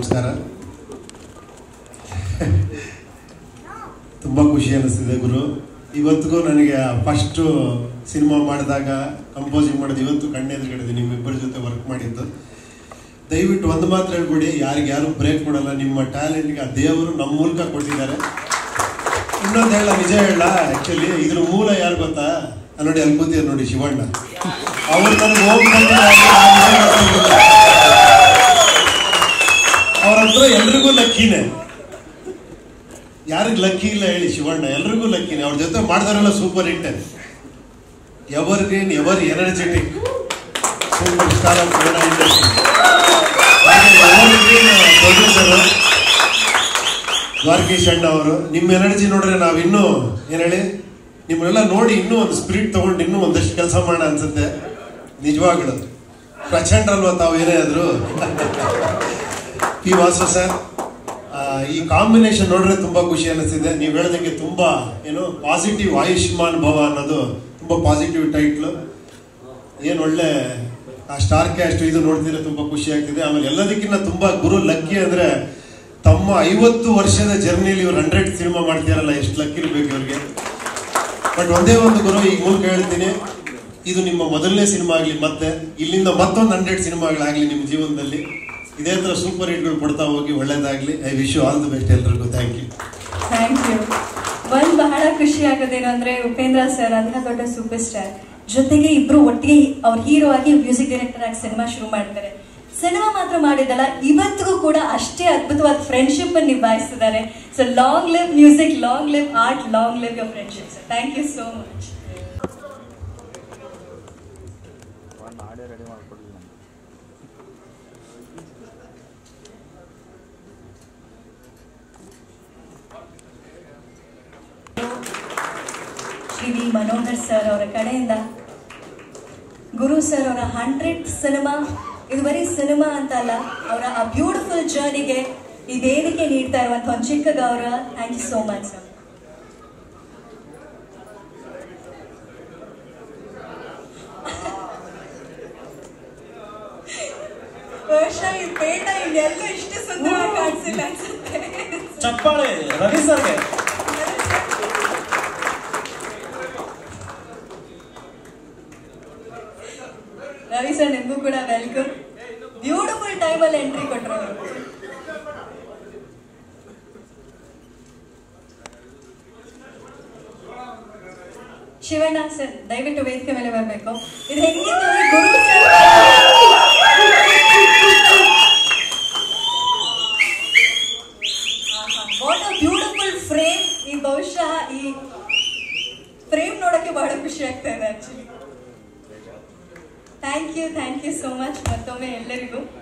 ನಮಸ್ಕಾರ ತುಂಬ ಖುಷಿ ಅನ್ನಿಸ್ತಿದೆ ಗುರು ಇವತ್ತಿಗೂ ನನಗೆ ಫಸ್ಟು ಸಿನಿಮಾ ಮಾಡಿದಾಗ ಕಂಪೋಸಿಂಗ್ ಮಾಡೋದು ಇವತ್ತು ಕಣ್ಣೆದುರುಗಡೆ ನಿಮ್ಮಿಬ್ಬರ ಜೊತೆ ವರ್ಕ್ ಮಾಡಿದ್ದು ದಯವಿಟ್ಟು ಒಂದು ಮಾತ್ರ ಹೇಳ್ಬಿಡಿ ಯಾರಿಗೆ ಯಾರು ಬ್ರೇಕ್ ಕೊಡಲ್ಲ ನಿಮ್ಮ ಟ್ಯಾಲೆಂಟ್ಗೆ ಆ ದೇವರು ನಮ್ಮ ಮೂಲಕ ಕೊಟ್ಟಿದ್ದಾರೆ ಇನ್ನೊಂದು ಹೇಳ ನಿಜ ಹೇಳ ಆ್ಯಕ್ಚುಲಿ ಇದ್ರ ಮೂಲ ಯಾರು ಗೊತ್ತಾ ಆ ನೋಡಿ ಅಲ್ಲಿ ಕೂತಿದ್ದಾರೆ ನೋಡಿ ಶಿವಣ್ಣ ಅವ್ರು ನನಗೆ ಹೋಗಿ ಅವ್ರ ಹತ್ರ ಎಲ್ರಿಗೂ ಲಕ್ಕಿನೇ ಯಾರಿಗೆ ಲಕ್ಕಿ ಇಲ್ಲ ಹೇಳಿ ಶಿವಣ್ಣ ಎಲ್ರಿಗೂ ಲಕ್ಕಿನೇ ಅವ್ರ ಜೊತೆ ಮಾಡಿದವರೆಲ್ಲ super hit evergreen ever energetic superstar of Kannada industry producer Dwarakish ಅಣ್ಣ ಅವರು ನಿಮ್ಮ ಎನರ್ಜಿ ನೋಡ್ರೆ ನಾವು ಇನ್ನೂ ಏನ್ ಹೇಳಿ ನಿಮ್ಮನ್ನೆಲ್ಲ ನೋಡಿ ಇನ್ನೂ ಒಂದು ಸ್ಪಿರಿಟ್ ತಗೊಂಡು ಇನ್ನೂ ಒಂದಷ್ಟು ಕೆಲಸ ಮಾಡೋಣ ಅನ್ಸುತ್ತೆ ನಿಜವಾಗ್ಲು ಪ್ರಚಂಡ ಅಲ್ವಾ ತಾವು ಏನೇ ಆದ್ರು ಪಿ ವಾಸು ಸರ್ ಆ, ಈ ಕಾಂಬಿನೇಷನ್ ನೋಡಿದ್ರೆ ತುಂಬಾ ಖುಷಿ ಅನಿಸ್ತಿದೆ ನೀವು ಹೇಳೋದಕ್ಕೆ ತುಂಬಾ ಏನು ಪಾಸಿಟಿವ್ ಆಯುಷ್ಮಾನ್ ಭವ ಅನ್ನೋದು ತುಂಬಾ ಪಾಸಿಟಿವ್ ಟೈಟ್ಲು ಏನು ಒಳ್ಳೆ ಆ ಸ್ಟಾರ್ ಕ್ಯಾಸ್ಟ್ ಇದು ನೋಡ್ತಿದ್ರೆ ತುಂಬಾ ಖುಷಿ ಆಗ್ತಿದೆ ಆಮೇಲೆ ಎಲ್ಲದಕ್ಕಿಂತ ತುಂಬಾ ಗುರು ಲಕ್ಕಿ ಅಂದ್ರೆ ತಮ್ಮ ಐವತ್ತು ವರ್ಷದ ಜರ್ನಿಲಿ ಇವ್ರು ಹಂಡ್ರೆಡ್ ಸಿನಿಮಾ ಮಾಡ್ತಿರಲ್ಲ ಎಷ್ಟು ಲಕ್ಕಿ ಇರ್ಬೇಕು ಇವ್ರಿಗೆ ಬಟ್ ಒಂದೇ ಒಂದು ಗುರು ಈ ಮೂಲಕ ಹೇಳ್ತೀನಿ ಇದು ನಿಮ್ಮ ಮೊದಲನೇ ಸಿನಿಮಾ ಆಗಲಿ ಮತ್ತೆ ಇಲ್ಲಿಂದ ಮತ್ತೊಂದು ಹಂಡ್ರೆಡ್ ಸಿನಿಮಾಗಳಾಗಲಿ ನಿಮ್ಮ ಜೀವನದಲ್ಲಿ ಇದೇ ಥರ ಸೂಪರ್ ಹಿಟ್ಗಳು ಕೊಡ್ತಾ ಹೋಗಿ ಒಳ್ಳೇದಾಗಲಿ I wish all the best ಎಲ್ರಿಗೂ ಥ್ಯಾಂಕ್ ಯು ಥ್ಯಾಂಕ್ ಯು ಒಂದ್ ಬಹಳ ಖುಷಿ ಆಗೋದೇನು ಅಂದ್ರೆ ಉಪೇಂದ್ರ ಸರ್ ಅಂತ ದೊಡ್ಡ ಸೂಪರ್ ಸ್ಟಾರ್ ಜೊತೆಗೆ ಇಬ್ರು ಒಟ್ಟಿಗೆ ಅವ್ರ ಹೀರೋ ಆಗಿ ಮ್ಯೂಸಿಕ್ ಡೈರೆಕ್ಟರ್ ಆಗಿ ಸಿನಿಮಾ ಶುರು ಮಾಡ್ತಾರೆ ಸಿನಿಮಾ ಮಾತ್ರ ಮಾಡಿದಲ್ಲ ಇವತ್ತಿಗೂ ಕೂಡ ಅಷ್ಟೇ ಅದ್ಭುತವಾದ ಫ್ರೆಂಡ್ಶಿಪ್ ಅನ್ನು ನಿಭಾಯಿಸಿದ್ದಾರೆ so long live music long live art long live your friendship sir thank you so much audio ready ಮಾಡ್ಕೊಡ್ಲಿಲ್ಲ ಶ್ರೀ ವಿ ಮನೋಹರ್ ಸರ್ ಅವರ ಕಡೆಯಿಂದ ಗುರು ಸರ್ ಅವರ ಹಂಡ್ರೆಡ್ ಸಿನಿಮಾ ಇದು ಬರೀ ಸಿನಿಮಾ ಅಂತ ಅಲ್ಲ ಅವರ ಆ ಬ್ಯೂಟಿಫುಲ್ ಜರ್ನಿಗೆ ಈ ವೇದಿಕೆ ನೀಡ್ತಾ ಇರುವಂತ ಒಂದು ಚಿಕ್ಕ ಗೌರವ thank you so much sir ಬಹುಶಃ ಈ ಪೇಟ ಇನ್ನೆಲ್ಲೂ ಇಷ್ಟು ಸುಂದರವಾಗಿ ಕಾಣಿಸಿಲ್ಲ ಅನ್ಸುತ್ತೆ ಚಪ್ಪಾಳೆ ರವಿ ಸರ್ಗೆ ರವಿ ಸರ್ ನಿಮಗೂ ಕೂಡ ವೆಲ್ಕಮ್ ಬ್ಯೂಟಿಫುಲ್ ಟೈಮಲ್ಲಿ ಎಂಟ್ರಿ ಕೊಟ್ಟರು ಅವರು ಶಿವಣ್ಣ ಸರ್ ದಯವಿಟ್ಟು ವೇದಿಕೆ ಮೇಲೆ ಬರಬೇಕು ಇದು ಹೆಂಗಿತ್ತು ಅಂದ್ರೆ Guru sir what a beautiful frame ಈ ಬಹುಶಃ ಈ ಫ್ರೇಮ್ ನೋಡಕ್ಕೆ ಬಹಳ ಖುಷಿ ಆಗ್ತಾ ಇದೆ actually thank you thank you so much ಮತ್ತೊಮ್ಮೆ ಎಲ್ಲರಿಗೂ